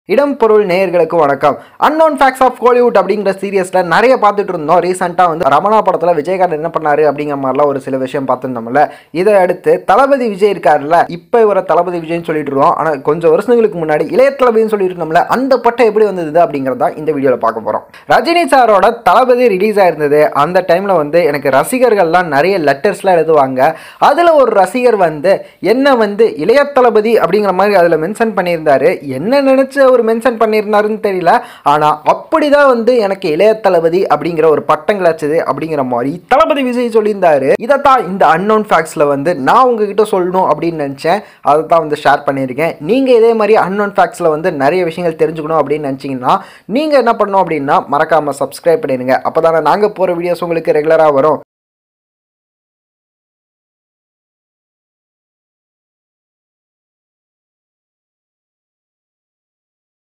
இடம் பொருள் நேயர்களுக்கு வணக்கம் அன்னோன் ஃபேக்ஸ் ஆஃப் கோலிவுட் அப்படிங்கிற சீரியஸில் நிறைய பார்த்துட்டு இருந்தோம் ரீசெண்டாக வந்து ரமணா படத்தில் விஜயகாந்த் என்ன பண்ணாரு அப்படிங்கிற மாதிரிலாம் ஒரு சில விஷயம் பார்த்துருந்தோம்ல இதை அடுத்து தளபதி விஜய் இருக்காருல்ல இப்போ இவரை தளபதி விஜய்னு சொல்லிட்டு இருக்கோம் ஆனால் கொஞ்சம் வருஷங்களுக்கு முன்னாடி இளைய தளபதினு சொல்லிட்டு இருந்தோம்ல அந்த பட்டம் எப்படி வந்தது அப்படிங்கிறதா இந்த வீடியோவில் பார்க்க போகிறோம் ரஜினி சாரோட தளபதி ரிலீஸ் ஆயிருந்தது அந்த டைமில் வந்து எனக்கு ரசிகர்கள்லாம் நிறைய லெட்டர்ஸ்லாம் எழுதுவாங்க அதில் ஒரு ரசிகர் வந்து என்ன வந்து இளைய தளபதி அப்படிங்கிற மாதிரி அதில் மென்ஷன் பண்ணியிருந்தாரு என்ன நினச்சி அவர் மென்ஷன் பண்ணியிருந்தாருன்னு தெரியல ஆனால் அப்படிதான் வந்து எனக்கு இளைய தளபதி அப்படிங்கிற ஒரு பட்டம் கிடச்சிது அப்படிங்கிற மாதிரி தளபதி விஜய் சொல்லியிருந்தாரு இதைத்தான் இந்த அன்னோன் ஃபேக்ஸில் வந்து நான் உங்ககிட்ட சொல்லணும் அப்படின்னு நினச்சேன் அதை தான் வந்து ஷேர் பண்ணியிருக்கேன் நீங்கள் இதே மாதிரி அன்னோன் ஃபேக்ஸில் வந்து நிறைய விஷயங்கள் தெரிஞ்சுக்கணும் அப்படின்னு நினச்சிங்கன்னா நீங்கள் என்ன பண்ணணும் அப்படின்னா மறக்காமல் சப்ஸ்கிரைப் பண்ணிடுங்க அப்போ தானே நாங்கள் போகிற வீடியோஸ் உங்களுக்கு ரெகுலராக வரும்